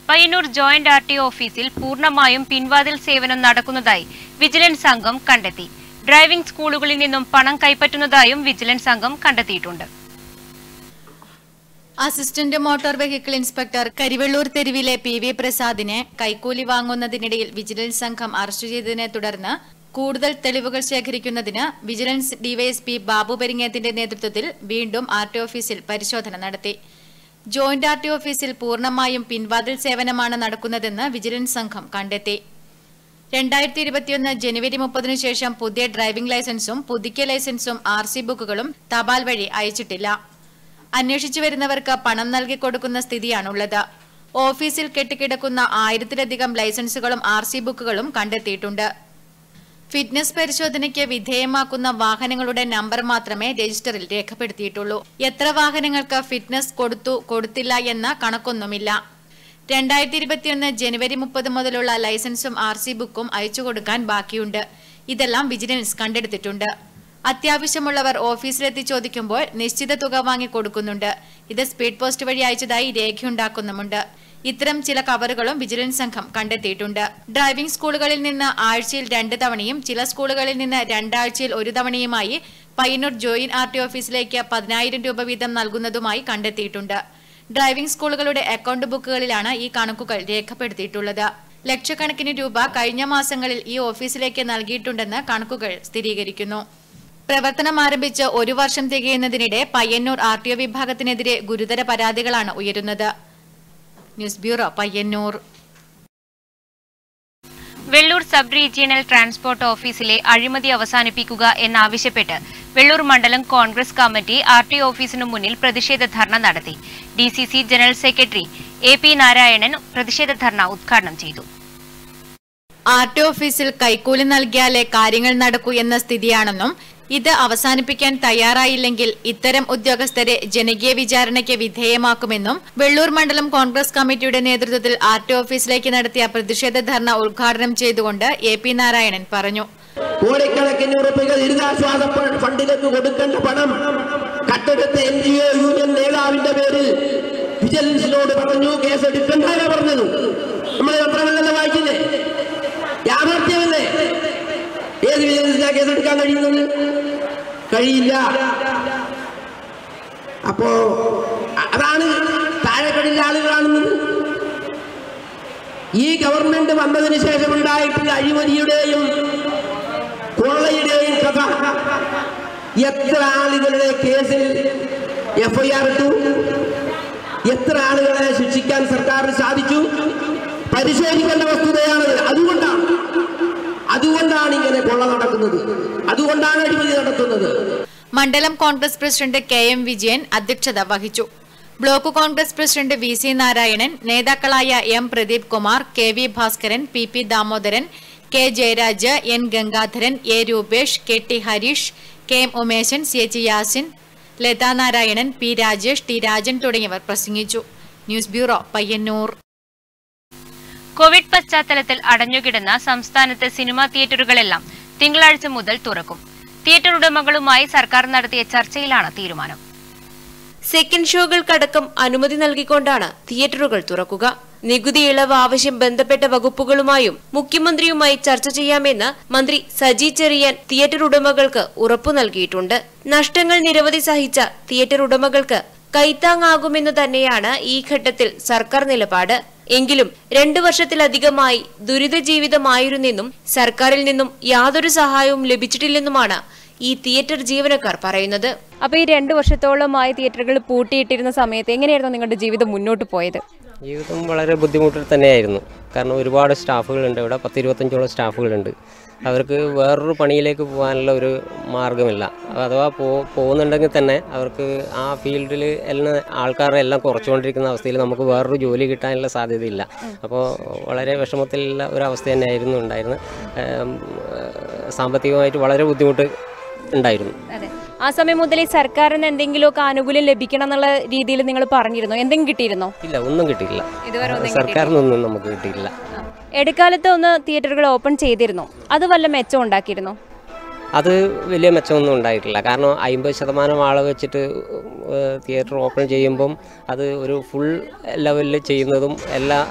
Payyanur joint R T ഓഫീസിൽ പൂർണ്ണമായും പിൻവാതിൽ സേവനം നടക്കുന്നതായി വിജിലൻസ് സംഘം കണ്ടെത്തി ഡ്രൈവിംഗ് സ്കൂളുകളിൽ നിന്നും പണം കൈപ്പറ്റുന്നതായും വിജിലൻസ് സംഘം കണ്ടെത്തിയിട്ടുണ്ട് assistant motor vehicle inspector Karivellur തെരുവിലെ പി വി പ്രസാദിനെ കൈക്കൂലി വാങ്ങുന്നതിനിടയിൽ വിജിലൻസ് സംഘം അറസ്റ്റ് ചെയ്തതിനെ തുടർന്ന് കൂടുതൽ തെളിവുകൾ ശേഖരിക്കുന്നതിന് വിജിലൻസ് ഡിവൈഎസ്പി ബാബു പെരിങ്ങേത്തിന്റെ നേതൃത്വത്തിൽ വീണ്ടും ആർ ടി ഓഫീസിൽ പരിശോധന നടത്തി ജോയിന്റ് ആർ ടി ഓഫീസിൽ പൂർണ്ണമായും പിൻവാതിൽ സേവനമാണ് നടക്കുന്നതെന്ന് വിജിലൻസ് സംഘം കണ്ടെത്തി രണ്ടായിരത്തി ഇരുപത്തിയൊന്ന് ജനുവരി മുപ്പതിനു ശേഷം പുതിയ ഡ്രൈവിംഗ് ലൈസൻസും പുതുക്കിയ ലൈസൻസും ആർ സി ബുക്കുകളും തപാൽ വഴി അയച്ചിട്ടില്ല അന്വേഷിച്ചു വരുന്നവർക്ക് പണം നൽകി കൊടുക്കുന്ന സ്ഥിതിയാണുള്ളത് ഓഫീസിൽ കെട്ടിക്കിടക്കുന്ന ആയിരത്തിലധികം ലൈസൻസുകളും ആർ സി ബുക്കുകളും കണ്ടെത്തിയിട്ടുണ്ട് ഫിറ്റ്നസ് പരിശോധനയ്ക്ക് വിധേയമാക്കുന്ന വാഹനങ്ങളുടെ നമ്പർ മാത്രമേ രജിസ്റ്ററിൽ രേഖപ്പെടുത്തിയിട്ടുള്ളൂ എത്ര വാഹനങ്ങൾക്ക് ഫിറ്റ്നസ് കൊടുത്തു കൊടുത്തില്ല എന്ന കണക്കൊന്നുമില്ല രണ്ടായിരത്തി ഇരുപത്തിയൊന്ന് ജനുവരി മുപ്പത് മുതലുള്ള ലൈസൻസും ആർ സി ബുക്കും അയച്ചു കൊടുക്കാൻ ബാക്കിയുണ്ട് ഇതെല്ലാം വിജിലൻസ് കണ്ടെടുത്തിട്ടുണ്ട് അത്യാവശ്യമുള്ളവർ ഓഫീസിലെത്തി ചോദിക്കുമ്പോൾ നിശ്ചിത തുക വാങ്ങി കൊടുക്കുന്നുണ്ട് ഇത് സ്പീഡ് പോസ്റ്റ് വഴി അയച്ചതായി രേഖയുണ്ടാക്കുന്നുമുണ്ട് ഇത്തരം ചില കവറുകളും വിജിലൻസ് സംഘം കണ്ടെത്തിയിട്ടുണ്ട് ഡ്രൈവിംഗ് സ്കൂളുകളിൽ നിന്ന് ആഴ്ചയിൽ രണ്ട് തവണയും ചില സ്കൂളുകളിൽ നിന്ന് രണ്ടാഴ്ചയിൽ ഒരു തവണയുമായി പയ്യന്നൂർ ജോയിന്റ് ആർ ടി ഓഫീസിലേക്ക് പതിനായിരം രൂപ വീതം നൽകുന്നതുമായി കണ്ടെത്തിയിട്ടുണ്ട് ഡ്രൈവിംഗ് സ്കൂളുകളുടെ അക്കൗണ്ട് ബുക്കുകളിലാണ് ഈ കണക്കുകൾ രേഖപ്പെടുത്തിയിട്ടുള്ളത് ലക്ഷക്കണക്കിന് രൂപ കഴിഞ്ഞ മാസങ്ങളിൽ ഈ ഓഫീസിലേക്ക് നൽകിയിട്ടുണ്ടെന്ന് കണക്കുകൾ സ്ഥിരീകരിക്കുന്നു പ്രവർത്തനം ആരംഭിച്ച് ഒരു വർഷം തികയുന്നതിനിടെ പയ്യന്നൂർ ആർ ടി ഒ വിഭാഗത്തിനെതിരെ ഗുരുതര പരാതികളാണ് ഉയരുന്നത് news bureau Payyanur Vellur sub regional transport ഓഫീസിലെ അഴിമതി അവസാനിപ്പിക്കുക എന്നാവശ്യപ്പെട്ട് വെള്ളൂർ മണ്ഡലം കോൺഗ്രസ് കമ്മിറ്റി ആർ ടി ഓഫീസിനു മുന്നിൽ പ്രതിഷേധ ധർണ നടത്തി D C C general secretary A P Narayanan പ്രതിഷേധ ധർണ ഉദ്ഘാടനം ചെയ്തു ആർ ടി ഓഫീസിൽ കൈക്കൂലി നൽകിയാലേ കാര്യങ്ങൾ നടക്കൂ എന്ന സ്ഥിതിയാണെന്നും ഇത് അവസാനിപ്പിക്കാൻ തയ്യാറായില്ലെങ്കിൽ ഇത്തരം ഉദ്യോഗസ്ഥരെ ജനകീയ വിചാരണയ്ക്ക് വിധേയമാക്കുമെന്നും വെള്ളൂർ മണ്ഡലം കോൺഗ്രസ് കമ്മിറ്റിയുടെ നേതൃത്വത്തിൽ ആർ ടി ഓഫീസിലേക്ക് നടത്തിയ പ്രതിഷേധ ധർണ ഉദ്ഘാടനം ചെയ്തുകൊണ്ട് എ പി നാരായണൻ പറഞ്ഞു കോടിക്കണക്കിന് ഉറുപ്പിക ദുരിതാശ്വാസ ഫ- ഫണ്ടിലേക്ക് കൊടുക്കേണ്ട പണം കട്ടെടുത്ത എൻ ജി ഒ യൂണിയൻ നേതാവിന്റെ പേരിൽ വിജിലൻസിനോട് പറഞ്ഞു കേസെടുക്കണ്ടാണ് പറഞ്ഞത് നമ്മൾ പത്രങ്ങളിലല്ല വായിച്ചില്ലേ യാഥാർത്ഥ്യമല്ലേ ഏത് വിജിലൻസിനാ കേസെടുക്കാൻ കഴിയുന്നത് കഴിയില്ല അപ്പോ അ- അതാണ് താഴെക്കടിലെ ആളുകൾ കാണുന്നത് ഈ ഗവൺമെന്റ് വന്നതിന് ശേഷം ഉണ്ടായിട്ടുള്ള അഴിമതിയുടെയും കൊള്ളയുടെയും കഥ എത്ര ആളുകളുടെ കേസിൽ എഫ്ഐആർ ഇട്ടു എത്ര ആളുകളെ ശിക്ഷിക്കാൻ സർക്കാരിന് സാധിച്ചു പരിശോധിക്കേണ്ട വസ്തുതയാണത് അതുകൊണ്ടാണ് അതുകൊണ്ടാണ് ഇങ്ങനെ കൊള്ള നടക്കുന്നത് അതുകൊണ്ടാണ് അഴിമതി നടത്തുന്നത് മണ്ഡലം Congress president K M Vijayan അധ്യക്ഷത വഹിച്ചു block Congress president V C Narayanan നേതാക്കളായ M Pradeep Kumar K V Bhaskaran P P Damodaran K Jayaraj N Gangadharan A Rupesh K T Harish K M Umesan C H Yasin Latha Narayanan P Rajesh T Rajan തുടങ്ങിയവർ പ്രസംഗിച്ചു ന്യൂസ് ബ്യൂറോ പയ്യന്നൂർ കോവിഡ് പശ്ചാത്തലത്തിൽ അടഞ്ഞുകിടന്ന സംസ്ഥാനത്തെ സിനിമാ തിയേറ്ററുകളെല്ലാം തിങ്കളാഴ്ച മുതൽ തുറക്കും തിയേറ്റർ ഉടമകളുമായി സർക്കാർ നടത്തിയ ചർച്ചയിലാണ് തീരുമാനം സെക്കൻഡ് ഷോകൾക്കടക്കം അനുമതി നൽകിക്കൊണ്ടാണ് തിയേറ്ററുകൾ തുറക്കുക നികുതി ഇളവ് ആവശ്യം ബന്ധപ്പെട്ട വകുപ്പുകളുമായും മുഖ്യമന്ത്രിയുമായി ചർച്ച ചെയ്യാമെന്ന് മന്ത്രി സജി ചെറിയാൻ തിയേറ്റർ ഉടമകൾക്ക് ഉറപ്പു നൽകിയിട്ടുണ്ട് നഷ്ടങ്ങൾ നിരവധി സഹിച്ച തിയേറ്റർ ഉടമകൾക്ക് കൈത്താങ്ങാകുമെന്ന് തന്നെയാണ് ഈ ഘട്ടത്തിൽ സർക്കാർ നിലപാട് എങ്കിലും രണ്ടു വർഷത്തിലധികമായി ദുരിത ജീവിതമായിരുന്നെന്നും സർക്കാരിൽ നിന്നും യാതൊരു സഹായവും ലഭിച്ചിട്ടില്ലെന്നുമാണ് ഈ തിയേറ്റർ ജീവനക്കാർ പറയുന്നത് അപ്പോൾ ഈ രണ്ട് വർഷത്തോളമായി തിയേറ്ററുകൾ പൂട്ടിയിട്ടിരുന്ന സമയത്ത് എങ്ങനെയായിരുന്നു നിങ്ങളുടെ ജീവിതം മുന്നോട്ട് പോയത് ജീവിതം വളരെ ബുദ്ധിമുട്ടിൽ തന്നെയായിരുന്നു കാരണം ഒരുപാട് സ്റ്റാഫുകളുണ്ട് ഇവിടെ പത്തിരുപത്തഞ്ചോളം സ്റ്റാഫുകളുണ്ട് അവർക്ക് വേറൊരു പണിയിലേക്ക് പോകാനുള്ള ഒരു മാർഗമില്ല അഥവാ പോ പോകുന്നുണ്ടെങ്കിൽ തന്നെ അവർക്ക് ആ ഫീൽഡിൽ എല്ലാം ആൾക്കാരെ എല്ലാം കുറച്ചുകൊണ്ടിരിക്കുന്ന അവസ്ഥയിൽ നമുക്ക് വേറൊരു ജോലി കിട്ടാനുള്ള സാധ്യതയില്ല അപ്പോൾ വളരെ വിഷമത്തിലുള്ള ഒരു അവസ്ഥ തന്നെയായിരുന്നു ഉണ്ടായിരുന്നത് ഏം, ഏഹ്, സാമ്പത്തികമായിട്ട് വളരെ ബുദ്ധിമുട്ട് ഉണ്ടായിരുന്നു അതെ ആ സമയം മുതൽ ഈ സർക്കാരിന് എന്തെങ്കിലുമൊക്കെ ആനുകൂല്യം ലഭിക്കണം എന്നുള്ള രീതിയിൽ നിങ്ങൾ പറഞ്ഞിരുന്നോ എന്തെങ്കിലും കിട്ടിയിരുന്നോ ഇല്ല ഒന്നും കിട്ടിയില്ല ഇതുവരെ ഒന്നും സർക്കാരിനൊന്നും നമുക്ക് കിട്ടിയില്ല ഇടക്കാലത്ത് ഒന്ന് തിയേറ്ററുകൾ ഓപ്പൺ ചെയ്തിരുന്നു അത് വല്ല മെച്ചം ഉണ്ടാക്കിയിരുന്നോ അത് വലിയ മെച്ചമൊന്നും ഉണ്ടായിട്ടില്ല കാരണം അമ്പത് ശതമാനം ആളെ വെച്ചിട്ട് തിയേറ്റർ ഓപ്പൺ ചെയ്യുമ്പം അത് ഒരു ഫുൾ ലെവലിൽ ചെയ്യുന്നതും എല്ലാ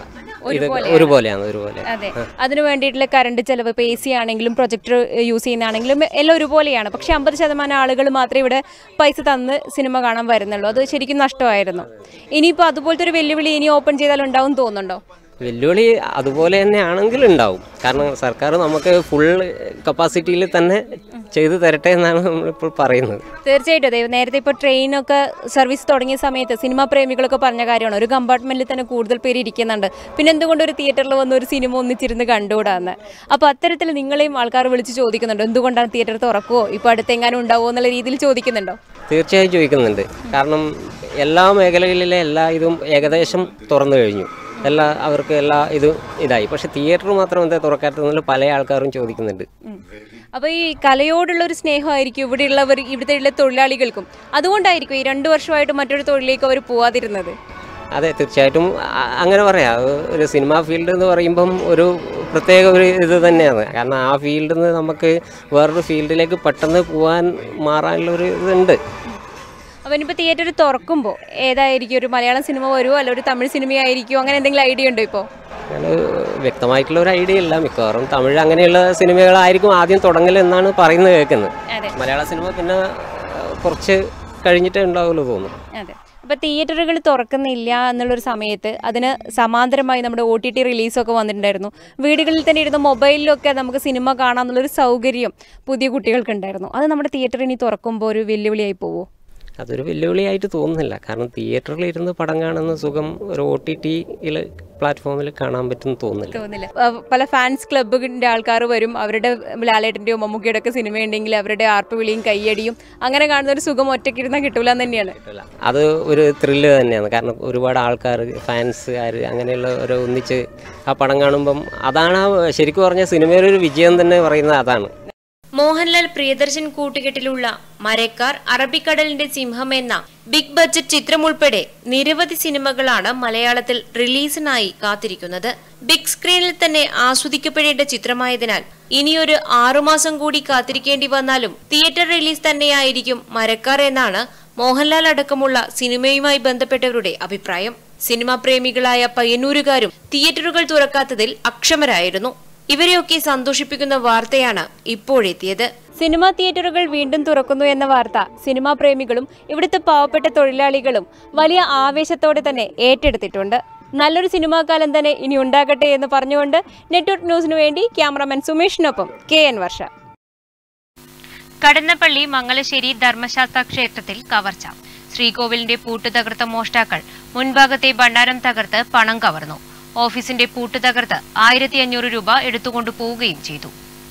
ഇത് ഒരുപോലെയാണ്. ഒരുപോലെയാണ് ഒരുപോലെ അതെ അതിന് വേണ്ടിയിട്ടുള്ള കറണ്ട് ചെലവ് ഇപ്പോൾ എ സി ആണെങ്കിലും പ്രൊജക്ടർ യൂസ് ചെയ്യുന്നതാണെങ്കിലും എല്ലാം ഒരുപോലെയാണ് പക്ഷെ അമ്പത് ശതമാനം ആളുകൾ മാത്രമേ ഇവിടെ പൈസ തന്ന് സിനിമ കാണാൻ വരുന്നുള്ളൂ അത് ശരിക്കും നഷ്ടമായിരുന്നു ഇനിയിപ്പോൾ അതുപോലത്തെ ഒരു വെല്ലുവിളി ഇനി ഓപ്പൺ ചെയ്താൽ ഉണ്ടാവും തോന്നുന്നുണ്ടോ വെല്ലുവിളി അതുപോലെ തന്നെ ആണെങ്കിൽ ഉണ്ടാവും കാരണം സർക്കാർ നമുക്ക് ഫുൾ കപ്പാസിറ്റിയിൽ തന്നെ ചെയ്തു തരട്ടെ എന്നാണ് നമ്മളിപ്പോൾ പറയുന്നത് തീർച്ചയായിട്ടും അതെ നേരത്തെ ഇപ്പോൾ ട്രെയിനൊക്കെ സർവീസ് തുടങ്ങിയ സമയത്ത് സിനിമാ പ്രേമികളൊക്കെ പറഞ്ഞ കാര്യമാണ് ഒരു കമ്പാർട്ട്മെന്റിൽ തന്നെ കൂടുതൽ പേര് ഇരിക്കുന്നുണ്ട് പിന്നെ എന്തുകൊണ്ട് ഒരു തിയേറ്ററിൽ വന്ന് ഒരു സിനിമ ഒന്നിച്ചിരുന്ന് കണ്ടുകൂടാന്ന് അപ്പോൾ അത്തരത്തിൽ നിങ്ങളെയും ആൾക്കാർ വിളിച്ച് ചോദിക്കുന്നുണ്ട് എന്തുകൊണ്ടാണ് തിയേറ്റർ തുറക്കുമോ ഇപ്പോൾ അടുത്തെങ്ങാനും ഉണ്ടാവുമോ എന്നുള്ള രീതിയിൽ ചോദിക്കുന്നുണ്ടോ തീർച്ചയായും ചോദിക്കുന്നുണ്ട് കാരണം എല്ലാ മേഖലകളിലെ എല്ലാ ഇതും ഏകദേശം തുറന്നു കഴിഞ്ഞു എല്ലാ അവർക്ക് എല്ലാ ഇതും ഇതായി പക്ഷെ തിയേറ്റർ മാത്രം എന്താ തുറക്കാത്തതെന്നുള്ള പല ആൾക്കാരും ചോദിക്കുന്നുണ്ട് അപ്പോൾ ഈ കലയോടുള്ള ഒരു സ്നേഹമായിരിക്കും ഇവിടെയുള്ളവർ ഇവിടുത്തെ ഉള്ള തൊഴിലാളികൾക്കും അതുകൊണ്ടായിരിക്കും ഈ രണ്ടു വർഷമായിട്ട് മറ്റൊരു തൊഴിലേക്ക് അവർ പോവാതിരുന്നത് അതെ തീർച്ചയായിട്ടും അ- അങ്ങനെ പറയാം അത് ഒരു സിനിമാ ഫീൽഡ് എന്ന് പറയുമ്പം ഒരു പ്രത്യേക ഒരു ഇത് തന്നെയാണ് കാരണം ആ ഫീൽഡിൽ നിന്ന് നമുക്ക് വേറൊരു ഫീൽഡിലേക്ക് പെട്ടെന്ന് പോകാൻ മാറാനുള്ള ഒരു ഇതുണ്ട് അപ്പോൾ ഇനിയിപ്പോൾ തിയേറ്റർ തുറക്കുമ്പോൾ ഏതായിരിക്കും ഒരു മലയാളം സിനിമ വരുമോ അല്ല ഒരു തമിഴ് സിനിമയായിരിക്കുമോ അങ്ങനെ എന്തെങ്കിലും ഐഡിയ ഉണ്ടോ ഇപ്പോൾ അങ്ങനെ വ്യക്തമായിട്ടുള്ള ഒരു ഐഡിയ ഇല്ല മിക്കവാറും തമിഴ് അങ്ങനെയുള്ള സിനിമകളായിരിക്കും ആദ്യം തുടങ്ങൽ എന്നാണ് പറയുന്നത് കേൾക്കുന്നത് അതെ. മലയാള സിനിമ പിന്നെ ആ, കുറച്ച് കഴിഞ്ഞിട്ടേ ഉണ്ടാവുള്ളൂ തോന്നുന്നു അതെ അപ്പോൾ തിയേറ്ററുകൾ തുറക്കുന്നില്ല എന്നുള്ളൊരു സമയത്ത് അതിന് സമാന്തരമായി നമ്മുടെ ഒ ടി ടി റിലീസൊക്കെ വന്നിട്ടുണ്ടായിരുന്നു വീടുകളിൽ തന്നെ ഇരുന്ന് മൊബൈലിലൊക്കെ നമുക്ക് സിനിമ കാണാമെന്നുള്ളൊരു സൗകര്യം പുതിയ കുട്ടികൾക്കുണ്ടായിരുന്നു അത് നമ്മുടെ തിയേറ്റർ ഇനി തുറക്കുമ്പോൾ ഒരു വെല്ലുവിളിയായി പോവോ അതൊരു വെല്ലുവിളിയായിട്ട് തോന്നുന്നില്ല കാരണം തിയേറ്ററിൽ ഇരുന്ന് പടം കാണുന്ന സുഖം ഒരു ഒ ടി ടിയിൽ പ്ലാറ്റ്ഫോമിൽ കാണാൻ പറ്റുമെന്ന് തോന്നുന്നില്ല തോന്നില്ല അഹ് പല ഫാൻസ് ക്ലബിൻ്റെ ആൾക്കാർ വരും അവരുടെ ലാലേട്ടൻ്റെയോ മമ്മൂക്കിയുടെ ഒക്കെ സിനിമ ഉണ്ടെങ്കിൽ അവരുടെ ആർപ്പ് വിളിയും കയ്യടിയും അങ്ങനെ കാണുന്ന ഒരു സുഖം ഒറ്റയ്ക്കിരുന്നാൽ കിട്ടൂല എന്ന് തന്നെയാണ് അല്ല, അത് ഒരു ത്രില്ല് തന്നെയാണ് കാരണം ഒരുപാട് ആൾക്കാർ ഫാൻസുകാർ അങ്ങനെയുള്ള ഒരു ഒന്നിച്ച് ആ പടം കാണുമ്പം അതാണ് ആ ശരിക്കും പറഞ്ഞ സിനിമയുടെ ഒരു വിജയം തന്നെ പറയുന്നത് അതാണ് മോഹൻലാൽ പ്രിയദർശൻ കൂട്ടുകെട്ടിലുള്ള മരക്കാർ അറബിക്കടലിന്റെ സിംഹം എന്ന ബിഗ് ബഡ്ജറ്റ് ചിത്രം ഉൾപ്പെടെ നിരവധി സിനിമകളാണ് മലയാളത്തിൽ റിലീസിനായി കാത്തിരിക്കുന്നത് ബിഗ് സ്ക്രീനിൽ തന്നെ ആസ്വദിക്കപ്പെടേണ്ട ചിത്രമായതിനാൽ ഇനിയൊരു ആറുമാസം കൂടി കാത്തിരിക്കേണ്ടി വന്നാലും തിയേറ്റർ റിലീസ് തന്നെയായിരിക്കും മരക്കാർ എന്നാണ് മോഹൻലാൽ അടക്കമുള്ള സിനിമയുമായി ബന്ധപ്പെട്ടവരുടെ അഭിപ്രായം സിനിമാ പ്രേമികളായ പയ്യന്നൂരുകാരും തിയേറ്ററുകൾ തുറക്കാത്തതിൽ അക്ഷമരായിരുന്നു ഇവരെയൊക്കെ സന്തോഷിപ്പിക്കുന്ന വാർത്തയാണ് ഇപ്പോഴെത്തിയത് സിനിമാ തിയേറ്ററുകൾ വീണ്ടും തുറക്കുന്നു എന്ന വാർത്ത സിനിമാ പ്രേമികളും ഇവിടുത്തെ പാവപ്പെട്ട തൊഴിലാളികളും വലിയ ആവേശത്തോടെ തന്നെ ഏറ്റെടുത്തിട്ടുണ്ട് നല്ലൊരു സിനിമാ കാലം തന്നെ ഇനി ഉണ്ടാകട്ടെ എന്ന് പറഞ്ഞുകൊണ്ട് നെറ്റ്വർക്ക് ന്യൂസിനു വേണ്ടി ക്യാമറാമാൻ സുമേഷിനൊപ്പം കെ എൻ വർഷ കടന്നപ്പള്ളി മംഗലശ്ശേരി ധർമ്മശാസ്ത്ര ക്ഷേത്രത്തിൽ കവർച്ച ശ്രീകോവിലിന്റെ പൂട്ട് തകർത്ത മോഷ്ടാക്കൾ മുൻഭാഗത്തെ ഭണ്ഡാരം തകർത്ത് പണം കവർന്നു ഓഫീസിന്റെ പൂട്ട് തകർത്ത് ആയിരത്തി അഞ്ഞൂറ് രൂപ എടുത്തുകൊണ്ടു പോവുകയും ചെയ്തു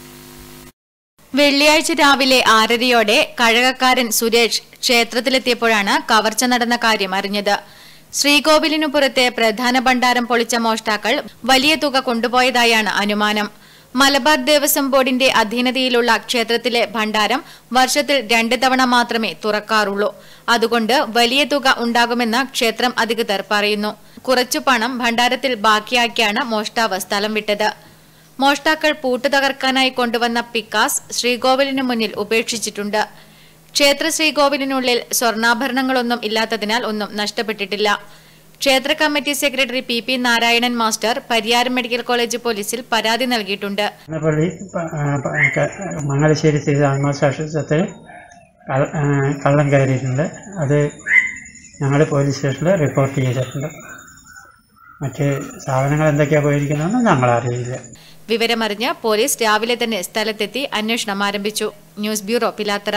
വെള്ളിയാഴ്ച രാവിലെ ആറരയോടെ കഴകക്കാരൻ സുരേഷ് ക്ഷേത്രത്തിലെത്തിയപ്പോഴാണ് കവർച്ച നടന്ന കാര്യം അറിഞ്ഞത് ശ്രീകോവിലിനു പുറത്തെ പ്രധാന ഭണ്ഡാരം പൊളിച്ച മോഷ്ടാക്കൾ വലിയ തുക കൊണ്ടുപോയതായാണ് അനുമാനം മലബാർ ദേവസ്വം ബോർഡിന്റെ അധീനതയിലുള്ള ക്ഷേത്രത്തിലെ ഭണ്ഡാരം വർഷത്തിൽ രണ്ട് തവണ മാത്രമേ തുറക്കാറുള്ളൂ അതുകൊണ്ട് വലിയ തുക ഉണ്ടാകുമെന്ന് ക്ഷേത്രം അധികൃതർ പറയുന്നു കുറച്ചു പണം ഭണ്ഡാരത്തിൽ ബാക്കിയാക്കിയാണ് മോഷ്ടാവ് സ്ഥലം വിട്ടത് മോഷ്ടാക്കൾ പൂട്ട് തകർക്കാനായി കൊണ്ടുവന്ന പിക്കാസ് ശ്രീകോവിലിന് മുന്നിൽ ഉപേക്ഷിച്ചിട്ടുണ്ട് ക്ഷേത്ര ശ്രീകോവിലിനുള്ളിൽ സ്വർണ്ണാഭരണങ്ങളൊന്നും ഇല്ലാത്തതിനാൽ ഒന്നും നഷ്ടപ്പെട്ടിട്ടില്ല ക്ഷേത്ര committee secretary P P Narayanan master Pariyaram medical college പോലീസിൽ പരാതി നൽകിയിട്ടുണ്ട് പള്ളി മംഗലശ്ശേരി ശ്രീ ആത്മസാക്ഷിത്വത്തിൽ കള്ളം കയറിയിട്ടുണ്ട് അത് ഞങ്ങൾ പോലീസ് സ്റ്റേഷനിൽ റിപ്പോർട്ട് ചെയ്തിട്ടുണ്ട് മറ്റ് സാധനങ്ങൾ എന്തൊക്കെയാണ് പോയിരിക്കുന്നതെന്ന് ഞങ്ങൾ അറിയില്ല വിവരമറിഞ്ഞ് പോലീസ് രാവിലെ തന്നെ സ്ഥലത്തെത്തി അന്വേഷണം ആരംഭിച്ചു news bureau Pilathara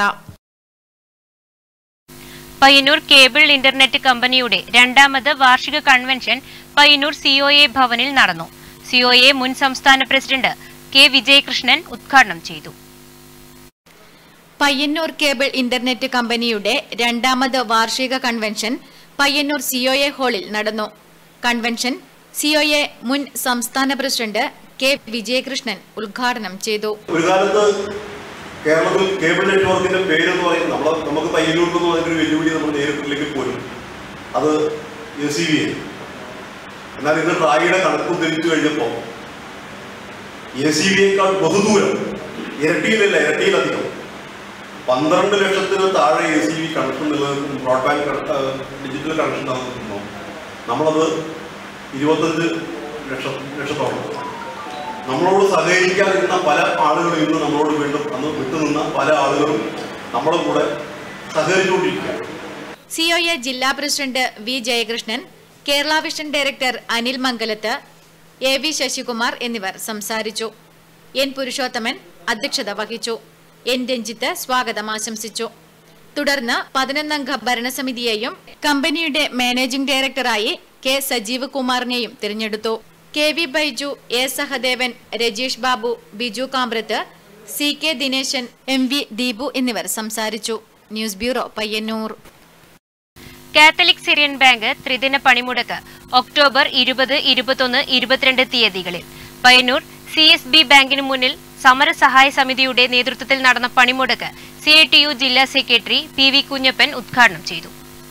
Payyanur cable internet കമ്പനിയുടെ രണ്ടാമത് വാർഷിക കൺവെൻഷൻ പയ്യന്നൂർ സിഒഎ ഭവനിൽ നടന്നു സിഒഎ മുൻ സംസ്ഥാന പ്രസിഡന്റ് കെ വിജയകൃഷ്ണൻ ഉദ്ഘാടനം ചെയ്തു പയ്യന്നൂർ കേബിൾ ഇന്റർനെറ്റ് കമ്പനിയുടെ രണ്ടാമത് വാർഷിക കൺവെൻഷൻ പയ്യന്നൂർ സിഒഎ ഹാളിൽ നടന്നു കൺവെൻഷൻ സിഒഎ മുൻ സംസ്ഥാന പ്രസിഡന്റ് കെ വിജയകൃഷ്ണൻ ഉദ്ഘാടനം ചെയ്തു ഒരു കാലത്ത് കേരളത്തിൽ കേബിൾ നെറ്റ്വർക്കിന്റെ പേരെന്ന് പറയുന്നത് നമ്മൾ നമുക്ക് പയ്യന്നൂർക്കെന്ന് പറഞ്ഞൊരു വെല്ലുവിളി നമ്മൾ നേരിട്ടില്ലെങ്കിൽ പോലും അത് എസ് സി ബി എന്നാൽ ഇന്ന് ട്രായിയുടെ കണക്ക് ഉദ്ധരിച്ചു കഴിഞ്ഞപ്പോൾ എസ് സി ബിയേക്കാൾ ബഹുദൂരം ഇരട്ടിയിലല്ല ഇരട്ടിയിലധികം പന്ത്രണ്ട് ലക്ഷത്തിന് താഴെ എ സി ബി കണക്ഷൻ നിലനിൽക്കും ബ്രോഡ്ബാൻഡ് ഡിജിറ്റൽ കണക്ഷൻ നിലനിൽക്കുന്നു നമ്മളത് ഇരുപത്തഞ്ച് ലക്ഷം ലക്ഷത്തോളം നമ്മളോട് സഹകരിക്കാതിരുന്ന പല ആളുകളും ഇന്ന് നമ്മളോട് വീണ്ടും അന്ന് വിട്ടുനിന്ന പല ആളുകളും നമ്മുടെ കൂടെ സഹകരിച്ചുകൊണ്ടിരിക്കുകയാണ് സിഒഎ ജില്ലാ president V Jayakrishnan Kerala vision director Anil Mangalath A V Sasikumar എന്നിവർ സംസാരിച്ചു എൻ പുരുഷോത്തമൻ അധ്യക്ഷത വഹിച്ചു എൻ രഞ്ജിത്ത് സ്വാഗതം ആശംസിച്ചു തുടർന്ന് പതിനൊന്നംഗ ഭരണസമിതിയെയും കമ്പനിയുടെ മാനേജിംഗ് ഡയറക്ടറായി കെ സജീവ് കുമാറിനെയും തിരഞ്ഞെടുത്തു K V Baiju A Sahadevan Rajeesh Babu Biju Kambrath C K Dineshan M V Deepu എന്നിവർ സംസാരിച്ചു news bureau Payyanur Catholic Syrian bank ത്രിദിന പണിമുടക്ക് ഒക്ടോബർ ഇരുപത് ഇരുപത്തൊന്ന് ഇരുപത്തിരണ്ട് തീയതികളിൽ പയ്യന്നൂർ സി എസ് ബി ബാങ്കിന് മുന്നിൽ സമരസഹായ സമിതിയുടെ നേതൃത്വത്തിൽ നടന്ന പണിമുടക്ക് സി ഐ ടി യു ജില്ലാ സെക്രട്ടറി പി വി കുഞ്ഞപ്പൻ ഉദ്ഘാടനം ചെയ്തു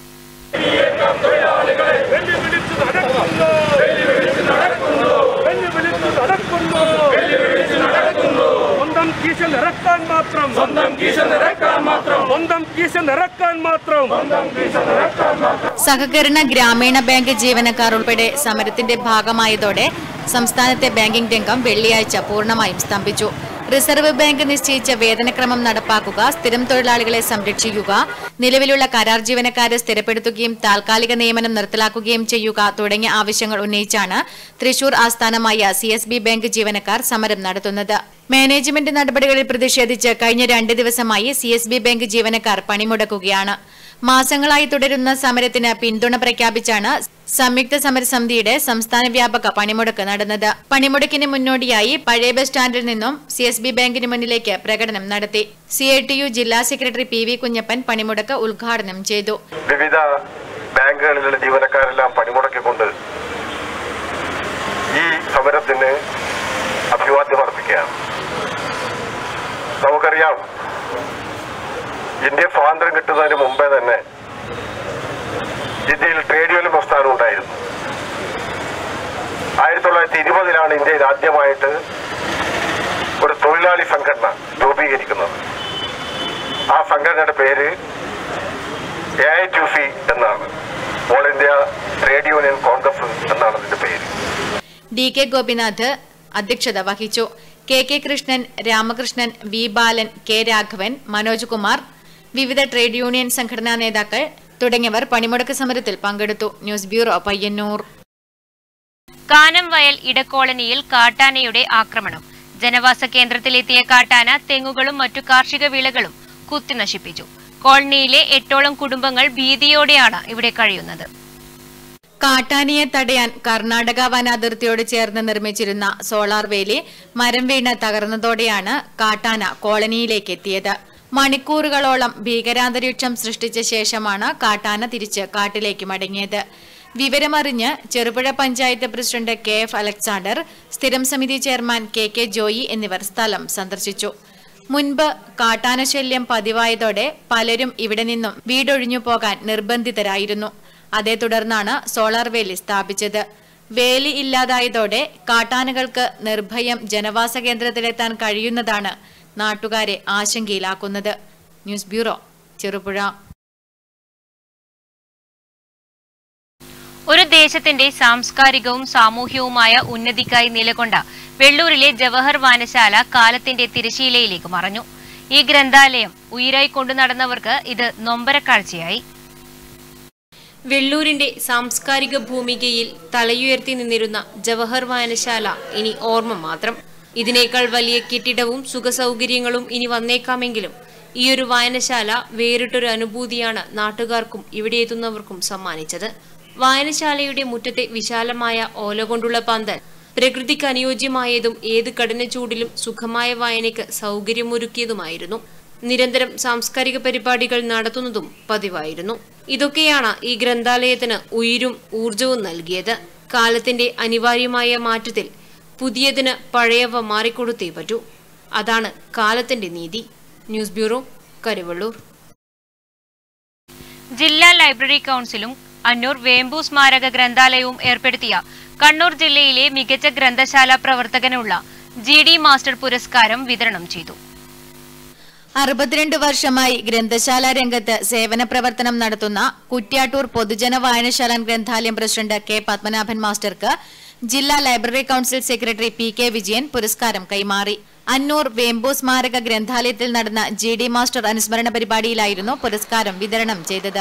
സ്വന്തം കീശ നിറക്കാൻ മാത്രം സ്വന്തം കീശ നിറക്കാൻ മാത്രം സ്വന്തം കീശ നിറക്കാൻ മാത്രം സ്വന്തം കീശ നിറക്കാൻ മാത്രം സഹകരണ ഗ്രാമീണ ബാങ്ക് ജീവനക്കാർ ഉൾപ്പെടെ സമരത്തിന്റെ ഭാഗമായതോടെ സംസ്ഥാനത്തെ ബാങ്കിംഗ് രംഗം വെള്ളിയാഴ്ച പൂർണ്ണമായും സ്തംഭിച്ചു റിസർവ് ബാങ്ക് നിശ്ചയിച്ച വേതനക്രമം നടപ്പാക്കുക സ്ഥിരം തൊഴിലാളികളെ സംരക്ഷിക്കുക നിലവിലുള്ള കരാർ ജീവനക്കാരെ സ്ഥിരപ്പെടുത്തുകയും താൽക്കാലിക നിയമനം നിർത്തലാക്കുകയും ചെയ്യുക തുടങ്ങിയ ആവശ്യങ്ങൾ ഉന്നയിച്ചാണ് തൃശൂർ ആസ്ഥാനമായ സി എസ് ബി ബാങ്ക് ജീവനക്കാർ സമരം നടത്തുന്നത് മാനേജ്മെന്റ് നടപടികളിൽ പ്രതിഷേധിച്ച് കഴിഞ്ഞ രണ്ട് ദിവസമായി സി എസ് ബി ബാങ്ക് ജീവനക്കാർ പണിമുടക്കുകയാണ് മാസങ്ങളായി തുടരുന്ന സമരത്തിന് പിന്തുണ പ്രഖ്യാപിച്ചാണ് സംയുക്ത സമരസമിതിയുടെ സംസ്ഥാന വ്യാപക പണിമുടക്ക് നടന്നത് പണിമുടക്കിന് മുന്നോടിയായി പഴയ ബസ് സ്റ്റാൻഡിൽ നിന്നും സി എസ് ബി ബാങ്കിന് മുന്നിലേക്ക് പ്രകടനം നടത്തി സി ഐ ടി യു ജില്ലാ സെക്രട്ടറി പി വി കുഞ്ഞപ്പൻ പണിമുടക്ക് ഉദ്ഘാടനം ചെയ്തു വിവിധ ബാങ്കുകളിലുള്ള ജീവനക്കാരെല്ലാം പണിമുടക്കിക്കൊണ്ട് ഈ സമരത്തിന് അഭിവാദ്യം അർപ്പിക്കുകയാണ് നമുക്കറിയാം ഇന്ത്യ സ്വാതന്ത്ര്യം കിട്ടുന്നതിന് മുമ്പേ തന്നെ ഇന്ത്യയിൽ ട്രേഡ് യൂണിയൻ പ്രസ്ഥാനം ഉണ്ടായിരുന്നു ആയിരത്തി തൊള്ളായിരത്തി ഇരുപതിലാണ് ഇന്ത്യയിൽ ആദ്യമായിട്ട് ഒരു തൊഴിലാളി സംഘടന രൂപീകരിക്കുന്നത് ആ സംഘടനയുടെ പേര് എ ഐ ടി സി എന്നാണ് all India trade union congress എന്നാണ് അതിന്റെ പേര് ഡി കെ ഗോപിനാഥ് അധ്യക്ഷത വഹിച്ചു K K Krishnan Ramakrishnan V Balan K Raghavan Manoj Kumar വിവിധ ട്രേഡ് യൂണിയൻ സംഘടനാ നേതാക്കൾ തുടങ്ങിയവർ പണിമുടക്ക് സമരത്തിൽ പങ്കെടുത്തു ന്യൂസ് ബ്യൂറോ പയ്യന്നൂർ കാനം വയൽ ഇടക്കോളനിയിൽ കാട്ടാനയുടെ ആക്രമണം ജനവാസ കേന്ദ്രത്തിലെത്തിയ കാട്ടാന തെങ്ങുകളും മറ്റു കാർഷിക വിളകളും കുത്തിനശിപ്പിച്ചു കോളനിയിലെ എട്ടോളം കുടുംബങ്ങൾ ഭീതിയോടെയാണ് ഇവിടെ കഴിയുന്നത് കാട്ടാനയെ തടയാൻ കർണാടക വനാതിർത്തിയോട് ചേർന്ന് നിർമ്മിച്ചിരുന്ന സോളാർ വേലി മരം വീണ് തകർന്നതോടെയാണ് കാട്ടാന കോളനിയിലേക്ക് എത്തിയത് മണിക്കൂറുകളോളം ഭീകരാന്തരീക്ഷം സൃഷ്ടിച്ച ശേഷമാണ് കാട്ടാന തിരിച്ച് കാട്ടിലേക്ക് മടങ്ങിയത് വിവരമറിഞ്ഞ് Cherupuzha panchayat president K F Alexander സ്ഥിരം സമിതി ചെയർമാൻ കെ കെ ജോയി എന്നിവർ സ്ഥലം സന്ദർശിച്ചു മുൻപ് കാട്ടാനശല്യം പതിവായതോടെ പലരും ഇവിടെ നിന്നും വീടൊഴിഞ്ഞു പോകാൻ നിർബന്ധിതരായിരുന്നു അതേ തുടർന്നാണ് സോളാർ വേലി സ്ഥാപിച്ചത് വേലി ഇല്ലാതായതോടെ കാട്ടാനകൾക്ക് നിർഭയം ജനവാസ കേന്ദ്രത്തിലെത്താൻ കഴിയുന്നതാണ് നാട്ടുകാരെ ആശങ്കയിലാക്കുന്നത് ന്യൂസ് ബ്യൂറോ ചെറുപുഴ ഒരു ദേശത്തിന്റെ സാംസ്കാരികവും സാമൂഹ്യവുമായ ഉന്നതിക്കായി നിലകൊണ്ട വെള്ളൂരിലെ ജവഹർ വായനശാല കാലത്തിന്റെ തിരശീലയിലേക്ക് മറഞ്ഞു ഈ ഗ്രന്ഥാലയം ഉയിരായി കൊണ്ടു നടന്നവർക്ക് ഇത് നൊമ്പരക്കാഴ്ചയായി വെള്ളൂരിന്റെ സാംസ്കാരിക ഭൂമികയിൽ തലയുയർത്തി നിന്നിരുന്ന ജവഹർ വായനശാല ഇനി ഓർമ്മ മാത്രം ഇതിനേക്കാൾ വലിയ കെട്ടിടവും സുഖസൗകര്യങ്ങളും ഇനി വന്നേക്കാമെങ്കിലും ഈയൊരു വായനശാല വേറിട്ടൊരു അനുഭൂതിയാണ് നാട്ടുകാർക്കും ഇവിടെ എത്തുന്നവർക്കും സമ്മാനിച്ചത് വായനശാലയുടെ മുറ്റത്തെ വിശാലമായ ഓല കൊണ്ടുള്ള പന്തൽ പ്രകൃതിക്ക് അനുയോജ്യമായതും ഏത് കഠിന ചൂടിലും സുഖമായ വായനയ്ക്ക് സൗകര്യമൊരുക്കിയതുമായിരുന്നു നിരന്തരം സാംസ്കാരിക പരിപാടികൾ നടത്തുന്നതും പതിവായിരുന്നു ഇതൊക്കെയാണ് ഈ ഗ്രന്ഥാലയത്തിന് ഉയിരും ഊർജവും നൽകിയത് കാലത്തിന്റെ അനിവാര്യമായ മാറ്റത്തിൽ പുതിയതിന് പഴയവ മാറിക്കൊടുത്തേ പറ്റൂ അതാണ് കാലത്തിന്റെ നീതി ന്യൂസ് ബ്യൂറോ കരുവള്ളൂർ ജില്ലാ ലൈബ്രറി കൌൺസിലും അന്നൂർ വേമ്പു സ്മാരക ഗ്രന്ഥാലയവും ഏർപ്പെടുത്തിയ കണ്ണൂർ ജില്ലയിലെ മികച്ച ഗ്രന്ഥശാല പ്രവർത്തകനുള്ള ജി ഡി മാസ്റ്റർ പുരസ്കാരം വിതരണം ചെയ്തു അറുപത്തിരണ്ട് വർഷമായി ഗ്രന്ഥശാല രംഗത്ത് സേവന പ്രവർത്തനം നടത്തുന്ന കുറ്റ്യാട്ടൂർ പൊതുജന വായനശാല ഗ്രന്ഥാലയം പ്രസിഡന്റ് കെ പത്മനാഭൻ മാസ്റ്റർക്ക് ജില്ലാ library council secretary P K Vijayan പുരസ്കാരം കൈമാറി അന്നൂർ വേമ്പു സ്മാരക ഗ്രന്ഥാലയത്തിൽ നടന്ന ജി ഡി മാസ്റ്റർ അനുസ്മരണ പരിപാടിയിലായിരുന്നു പുരസ്കാരം വിതരണം ചെയ്തത്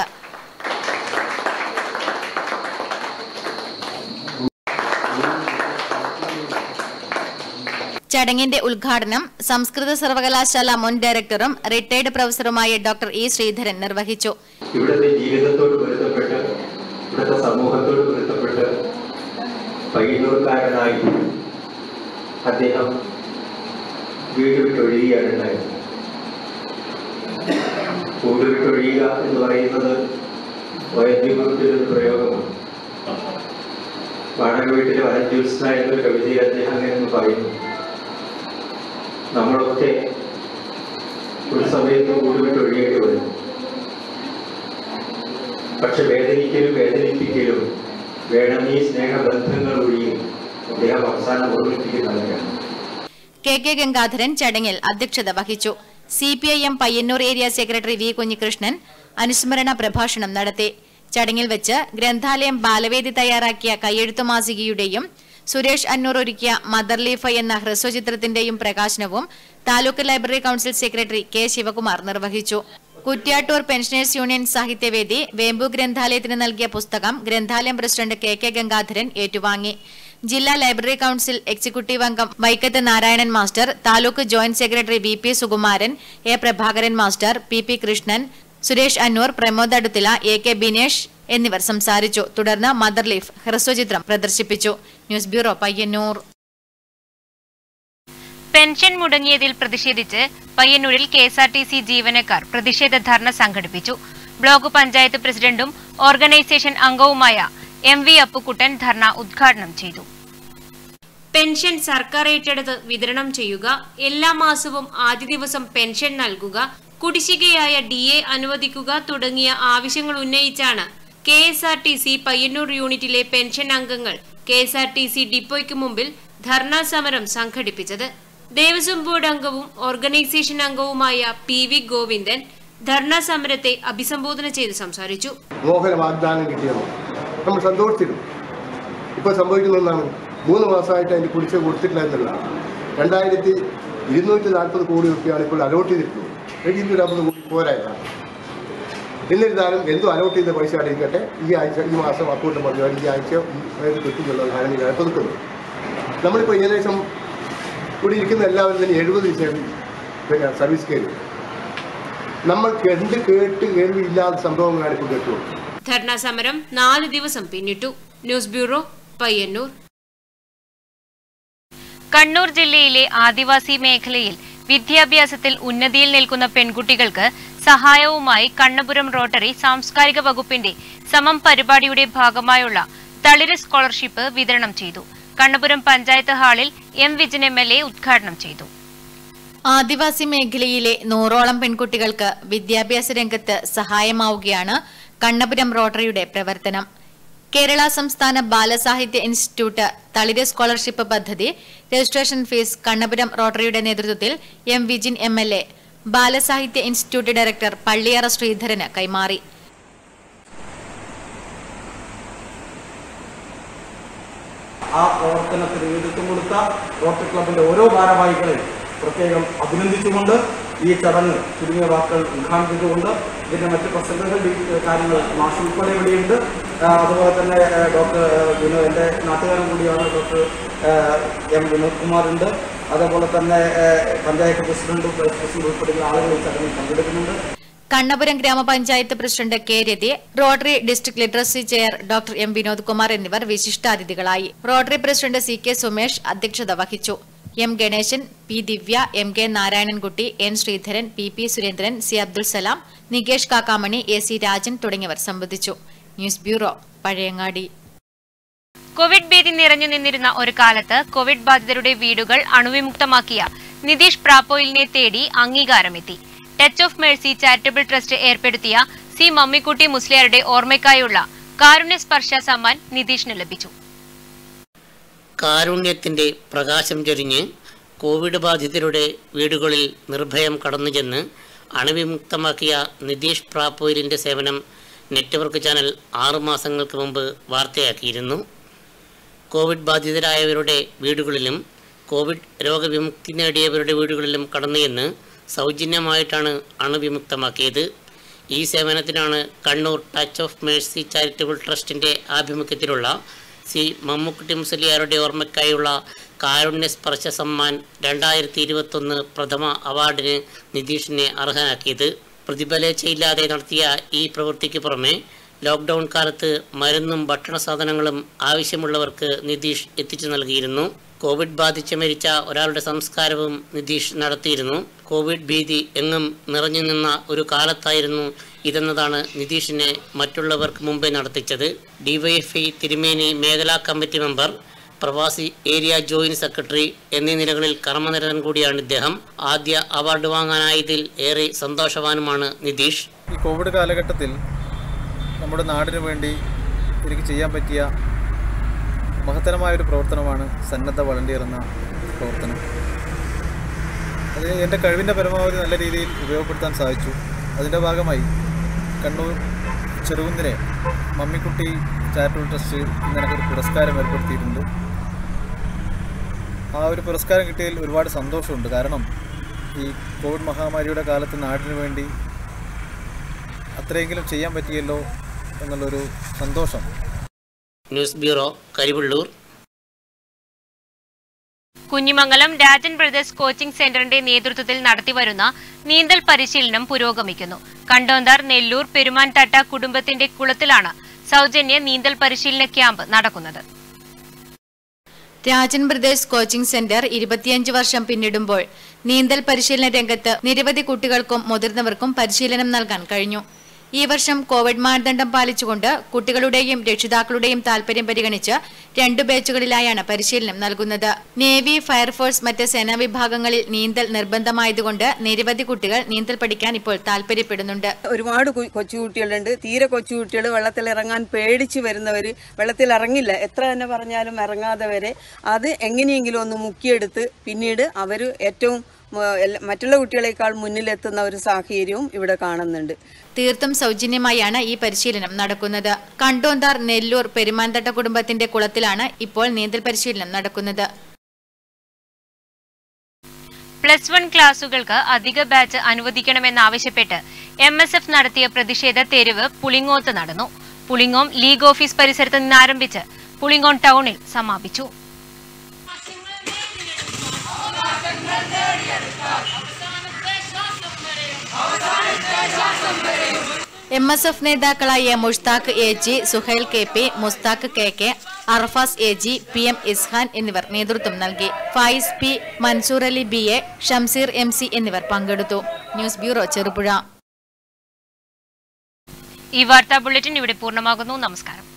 ചടങ്ങിന്റെ ഉദ്ഘാടനം സംസ്കൃത സർവകലാശാല മുൻ ഡയറക്ടറും റിട്ടയർഡ് പ്രൊഫസറുമായ ഡോക്ടർ ഇ ശ്രീധരൻ നിർവഹിച്ചു ഇവിടുത്തെ ജീവിതത്തോട് പൊരുത്തപ്പെട്ട് ഇവിടുത്തെ സമൂഹത്തോട് പൊരുത്തപ്പെട്ട് പയ്യന്നൂർക്കാരനായി അദ്ദേഹം വീട് വിട്ടൊഴിയുകയാണ് ഉണ്ടായത് വീട് വിട്ടൊഴിയുക എന്ന് പറയുന്നത് വൈദ്യുതിയുടെ പ്രയോഗമാണ് വാടക വീട്ടിലെ വനജ്യോത്സ്ന എന്നൊരു കവിതയിൽ അദ്ദേഹം അങ്ങനെ പറയുന്നു നമ്മളൊക്കെ ഒരു സമയത്ത് വീട് വിട്ടൊഴിയേണ്ടി വരും പക്ഷെ വേദനിക്കലും വേദനിപ്പിക്കലും വേണം ഈ സ്നേഹബന്ധങ്ങൾ ഒഴിയും അദ്ദേഹം അവസാനം ഓർമ്മിപ്പിക്കുന്നവരാണ് കെ കെ ഗംഗാധരൻ ചടങ്ങിൽ അധ്യക്ഷത വഹിച്ചു C P I M Payyanur area secretary V Kunhikrishnan അനുസ്മരണ പ്രഭാഷണം നടത്തി ചടങ്ങിൽ വെച്ച് ഗ്രന്ഥാലയം ബാലവേദി തയ്യാറാക്കിയ കയ്യെഴുത്തു മാസികയുടെയും സുരേഷ് അന്നൂർ ഒരുക്കിയ മദർ ലീഫ എന്ന ഹ്രസ്വചിത്രത്തിന്റെയും പ്രകാശനവും taluk library council secretary K Sivakumar നിർവഹിച്ചു കുറ്റ്യാട്ടൂർ പെൻഷനേഴ്സ് യൂണിയൻ സാഹിത്യവേദി വേമ്പു ഗ്രന്ഥാലയത്തിന് നൽകിയ പുസ്തകം ഗ്രന്ഥാലയം പ്രസിഡന്റ് കെ കെ ഗംഗാധരൻ ഏറ്റുവാങ്ങി ജില്ലാ ലൈബ്രറി കൌൺസിൽ എക്സിക്യൂട്ടീവ് അംഗം Vaikkath Narayanan master taluk joint secretary V P Sukumaran A Prabhakaran master P P Krishnan Suresh Annur Pramod Aduthila A K Binesh എന്നിവർ സംസാരിച്ചു തുടർന്ന് മദർ ലീഫ് ഹ്രസ്വചിത്രം പ്രദർശിപ്പിച്ചു ന്യൂസ് ബ്യൂറോ പയ്യന്നൂർ പെൻഷൻ മുടങ്ങിയതിൽ പ്രതിഷേധിച്ച് പയ്യന്നൂരിൽ K S R T C ജീവനക്കാർ പ്രതിഷേധ ധർണ സംഘടിപ്പിച്ചു ബ്ലോക്ക് പഞ്ചായത്ത് പ്രസിഡന്റും ഓർഗനൈസേഷൻ അംഗവുമായ എം വി അപ്പുക്കുട്ടൻ ധർണ ഉദ്ഘാടനം ചെയ്തു പെൻഷൻ സർക്കാർ ഏറ്റെടുത്ത് വിതരണം ചെയ്യുക എല്ലാ മാസവും ആദ്യ ദിവസം പെൻഷൻ നൽകുക കുടിശ്ശികയായ ഡി എ അനുവദിക്കുക തുടങ്ങിയ ആവശ്യങ്ങൾ ഉന്നയിച്ചാണ് K S R T C Payyanur യൂണിറ്റിലെ പെൻഷൻ അംഗങ്ങൾ K S R T C ഡിപ്പോയ്ക്ക് മുമ്പിൽ ധർണാ സമരം സംഘടിപ്പിച്ചത് ദേവസ്വം ബോർഡ് അംഗവും ഓർഗനൈസേഷൻ അംഗവുമായ പി വി ഗോവിന്ദൻ ധർണാ സമരത്തെ അഭിസംബോധന ചെയ്ത് സംസാരിച്ചു മോഹന വാഗ്ദാനം കിട്ടിയത് നമ്മൾ സന്തോഷിച്ചിരുന്നു ഇപ്പോൾ സംഭവിക്കുന്ന ഒന്നാണ് മൂന്ന് മാസമായിട്ട് അതിൻ്റെ കുടിശ്ശിക കൊടുത്തിട്ടില്ല എന്നുള്ളതാണ് രണ്ടായിരത്തി ഇരുന്നൂറ്റി നാൽപ്പത് കോടി രൂപയാണ് ഇപ്പോൾ അലോട്ട് ചെയ്തിട്ടുള്ളത് എഴുന്നൂറ്റി നാൽപ്പത് കോടി പോരായതാണ് എന്നിരുന്നാലും എന്തോ അലോട്ട് ചെയ്ത പൈസ അവിടെ ഇരിക്കട്ടെ ഈ ആഴ്ച ഈ മാസം അക്കൗണ്ട് പറഞ്ഞു ഈ ആഴ്ച അതായത് കിട്ടുന്നുള്ള ധാരണയിലാണ് ഇപ്പോൾ നിൽക്കുന്നത് നമ്മളിപ്പോൾ ഏകദേശം ഇവിടെ ഇരിക്കുന്ന എല്ലാവരും തന്നെ എഴുപത് ദിവസം പിന്നെ സർവീസ് കയറി നമ്മൾ കണ്ട് കേട്ട് കേൾവിയില്ലാത്ത സംഭവങ്ങളാണ് ഇപ്പോൾ കേട്ടുള്ളത് ധർണാ സമരം നാല് ദിവസം പിന്നിട്ടു ന്യൂസ് ബ്യൂറോ പയ്യന്നൂർ കണ്ണൂർ ജില്ലയിലെ ആദിവാസി മേഖലയിൽ വിദ്യാഭ്യാസത്തിൽ ഉന്നതിയിൽ നിൽക്കുന്ന പെൺകുട്ടികൾക്ക് സഹായവുമായി കണ്ണപുരം റോട്ടറി സാംസ്കാരിക വകുപ്പിന്റെ സമം പരിപാടിയുടെ ഭാഗമായുള്ള തളിര് സ്കോളർഷിപ്പ് വിതരണം ചെയ്തു കണ്ണപുരം പഞ്ചായത്ത് ഹാളിൽ M Vijayan M L A ഉദ്ഘാടനം ചെയ്തു ആദിവാസി മേഖലയിലെ നൂറോളം പെൺകുട്ടികൾക്ക് വിദ്യാഭ്യാസ രംഗത്ത് സഹായമാവുകയാണ് കണ്ണപുരം റോട്ടറിയുടെ പ്രവർത്തനം കേരള സംസ്ഥാന ബാലസാഹിത്യ ഇൻസ്റ്റിറ്റ്യൂട്ട് തളിര് സ്കോളർഷിപ്പ് പദ്ധതി രജിസ്ട്രേഷൻ ഫീസ് കണ്ണപുരം റോട്ടറിയുടെ നേതൃത്വത്തിൽ M Vijin M L A ബാലസാഹിത്യ ഇൻസ്റ്റിറ്റ്യൂട്ട് ഡയറക്ടർ പള്ളിയറ ശ്രീധരന് കൈമാറി ആ പ്രവർത്തനത്തിന് നേതൃത്വം കൊടുത്ത റോട്ടറി ക്ലബിന്റെ ഓരോ ഭാരവാഹികളെയും പ്രത്യേകം അഭിനന്ദിച്ചുകൊണ്ട് ഈ ചടങ്ങ് ചുരുങ്ങിയ വാക്കുകൾ ഉദ്ഘാടനം ചെയ്തുകൊണ്ട് ഇതിന്റെ മറ്റ് പ്രസംഗങ്ങൾ ഡി- കാര്യങ്ങൾ മാഷ് ഉൾപ്പെടെ ഇവിടെയുണ്ട് ആ, അതുപോലെ തന്നെ ആ, ഡോക്ടർ വിനോദ് എൻ്റെ നാട്ടുകാരൻ കൂടിയാണ് ഡോക്ടർ ആ, എം വിനോദ് കുമാർ ഉണ്ട് അതേപോലെ തന്നെ ആ, പഞ്ചായത്ത് പ്രസിഡന്റും വൈസ് പ്രസിഡന്റും ഉൾപ്പെടെയുള്ള ആളുകൾ ഈ ചടങ്ങിൽ പങ്കെടുക്കുന്നുണ്ട് കണ്ണപുരം ഗ്രാമപഞ്ചായത്ത് president K Rathi Rotary district literacy chair doctor M Vinod Kumar എന്നിവർ വിശിഷ്ടാതിഥികളായി Rotary president C K Sumesh അധ്യക്ഷത വഹിച്ചു M Ganesan P Divya M K Narayanankutty N Sreedharan P P Surendran C Abdul Salam Nikesh Kakkamani A C Rajan തുടങ്ങിയവർ സംബന്ധിച്ചു ന്യൂസ് ബ്യൂറോ പഴയങ്ങാടി കോവിഡ് ഭീതി നിറഞ്ഞു നിന്നിരുന്ന ഒരു കാലത്ത് കോവിഡ് ബാധിതരുടെ വീടുകൾ അണുവിമുക്തമാക്കിയ നിതീഷ് പ്രാപ്പോയിലിനെ തേടി അംഗീകാരമെത്തി touch of mercy charitable trust ഏർപ്പെടുത്തിയ സി മമ്മിക്കുട്ടി മുസ്ലിയാരുടെ ഓർമ്മയ്ക്കായുള്ള കാരുണ്യ സ്പർശ സമ്മാൻ നിതീഷിന് ലഭിച്ചു കാരുണ്യത്തിൻ്റെ പ്രകാശം ചൊരിഞ്ഞ് കോവിഡ് ബാധിതരുടെ വീടുകളിൽ നിർഭയം കടന്നുചെന്ന് അണുവിമുക്തമാക്കിയ നിതീഷ് പ്രാപ്പോയിരിൻ്റെ സേവനം നെറ്റ്വർക്ക് ചാനൽ ആറുമാസങ്ങൾക്ക് മുമ്പ് വാർത്തയാക്കിയിരുന്നു കോവിഡ് ബാധിതരായവരുടെ വീടുകളിലും കോവിഡ് രോഗവിമുക്തി നേടിയവരുടെ വീടുകളിലും കടന്നുചെന്ന് സൗജന്യമായിട്ടാണ് അണുവിമുക്തമാക്കിയത് ഈ സേവനത്തിനാണ് Kannur touch of mercy charitable ട്രസ്റ്റിൻ്റെ ആഭിമുഖ്യത്തിലുള്ള സി മമ്മൂക്കുട്ടി മുസലിയാരുടെ ഓർമ്മയ്ക്കായുള്ള കാരുണ്യ സ്പർശ സമ്മാൻ രണ്ടായിരത്തി ഇരുപത്തൊന്ന് പ്രഥമ അവാർഡിന് നിതീഷിനെ അർഹനാക്കിയത് പ്രതിഫലേച്ഛയില്ലാതെ നടത്തിയ ഈ പ്രവൃത്തിക്ക് പുറമെ ലോക്ക്ഡൗൺ കാലത്ത് മരുന്നും ഭക്ഷണ സാധനങ്ങളും ആവശ്യമുള്ളവർക്ക് നിതീഷ് എത്തിച്ചു നൽകിയിരുന്നു കോവിഡ് ബാധിച്ച് മരിച്ച ഒരാളുടെ സംസ്കാരവും നിതീഷ് നടത്തിയിരുന്നു കോവിഡ് ഭീതി എങ്ങും നിറഞ്ഞു നിന്ന ഒരു കാലത്തായിരുന്നു ഇതെന്നതാണ് നിതീഷിനെ മറ്റുള്ളവർക്ക് മുമ്പേ നടത്തിച്ചത് ഡിവൈഎഫ്ഐ തിരുമേനി മേഖലാ കമ്മിറ്റി മെമ്പർ പ്രവാസി ഏരിയ ജോയിന്റ് സെക്രട്ടറി എന്നീ നിലകളിൽ കർമ്മനിരതൻ കൂടിയാണ് ഇദ്ദേഹം ആദ്യ അവാർഡ് വാങ്ങാനായതിൽ ഏറെ സന്തോഷവാനുമാണ് നിതീഷ് ഈ കോവിഡ് കാലഘട്ടത്തിൽ നമ്മുടെ നാടിനു വേണ്ടി എനിക്ക് ചെയ്യാൻ പറ്റിയ മഹത്തരമായൊരു പ്രവർത്തനമാണ് സന്നദ്ധ വളണ്ടിയർ എന്ന പ്രവർത്തനം അത് എൻ്റെ കഴിവിൻ്റെ പരമാവധി നല്ല രീതിയിൽ ഉപയോഗപ്പെടുത്താൻ സാധിച്ചു അതിൻ്റെ ഭാഗമായി കണ്ണൂർ ചെറുകുന്നിനെ മമ്മിക്കുട്ടി ചാരിറ്റബിൾ ട്രസ്റ്റ് നിനക്കൊരു പുരസ്കാരം ഏർപ്പെടുത്തിയിട്ടുണ്ട് ആ ഒരു പുരസ്കാരം കിട്ടിയതിൽ ഒരുപാട് സന്തോഷമുണ്ട് കാരണം ഈ കോവിഡ് മഹാമാരിയുടെ കാലത്ത് നാടിനു വേണ്ടി അത്രയെങ്കിലും ചെയ്യാൻ പറ്റിയല്ലോ എന്നുള്ളൊരു സന്തോഷം news bureau Karivellur Kunhimangalam Rajan brothers coaching സെന്ററിന്റെ നേതൃത്വത്തിൽ നടത്തിവരുന്ന നീന്തൽ പരിശീലനം പുരോഗമിക്കുന്നു കണ്ടോന്താർ നെല്ലൂർ പെരുമാൻതട്ട കുടുംബത്തിന്റെ കുളത്തിലാണ് സൗജന്യ നീന്തൽ പരിശീലന ക്യാമ്പ് നടക്കുന്നത് രാജൻ ബ്രദേഴ്സ് കോച്ചിംഗ് സെന്റർ ഇരുപത്തിയഞ്ച് വർഷം പിന്നിടുമ്പോൾ നീന്തൽ പരിശീലന രംഗത്ത് നിരവധി കുട്ടികൾക്കും മുതിർന്നവർക്കും പരിശീലനം നൽകാൻ കഴിഞ്ഞു ഈ വർഷം കോവിഡ് മാനദണ്ഡം പാലിച്ചുകൊണ്ട് കുട്ടികളുടെയും രക്ഷിതാക്കളുടെയും താൽപര്യം പരിഗണിച്ച് രണ്ടു ബാച്ചുകളിലായാണ് പരിശീലനം നൽകുന്നത് നേവി ഫയർഫോഴ്സ് മറ്റ് സേനാ വിഭാഗങ്ങളിൽ നീന്തൽ നിർബന്ധമായതുകൊണ്ട് നിരവധി കുട്ടികൾ നീന്തൽ പഠിക്കാൻ ഇപ്പോൾ താൽപര്യപ്പെടുന്നുണ്ട് ഒരുപാട് കു- കൊച്ചുകുട്ടികളുണ്ട് തീരെ കൊച്ചുകുട്ടികൾ വെള്ളത്തിൽ ഇറങ്ങാൻ പേടിച്ച് വരുന്നവർ വെള്ളത്തിൽ ഇറങ്ങില്ല എത്ര തന്നെ പറഞ്ഞാലും ഇറങ്ങാതെ വരെ അത് എങ്ങനെയെങ്കിലും ഒന്ന് മുക്കിയെടുത്ത് പിന്നീട് അവർ ഏറ്റവും മ- എല്ലാ- മറ്റുള്ള കുട്ടികളെക്കാൾ മുന്നിലെത്തുന്ന ഒരു സാഹചര്യവും ഇവിടെ കാണുന്നുണ്ട് തീർത്തും സൗജന്യമായാണ് ഈ പരിശീലനം നടക്കുന്നത് കണ്ടോന്താർ നെല്ലൂർ പെരുമാന്തട്ട കുടുംബത്തിന്റെ കുളത്തിലാണ് ഇപ്പോൾ നീന്തൽ പരിശീലനം നടക്കുന്നത് പ്ലസ് വൺ ക്ലാസുകൾക്ക് അധിക ബാച്ച് അനുവദിക്കണമെന്നാവശ്യപ്പെട്ട് എം എസ് എഫ് നടത്തിയ പ്രതിഷേധ തെരുവ് പുളിങ്ങോത്ത് നടന്നു പുളിങ്ങോം ലീഗ് ഓഫീസ് പരിസരത്ത് നിന്നാരംഭിച്ച് പുളിങ്ങോം ടൗണിൽ സമാപിച്ചു എം എസ് എഫ് നേതാക്കളായ Mushtaq A G Suhail K P Mustaq K K Arafas A G P M Ishan എന്നിവർ നേതൃത്വം നൽകി Faiz P Mansoor Ali B A Shamseer M C എന്നിവർ പങ്കെടുത്തു ന്യൂസ് ബ്യൂറോ ചെറുപുഴ ഈ വാർത്താ ബുള്ളറ്റിൻ ഇവിടെ പൂർണ്ണമാകുന്നു നമസ്കാരം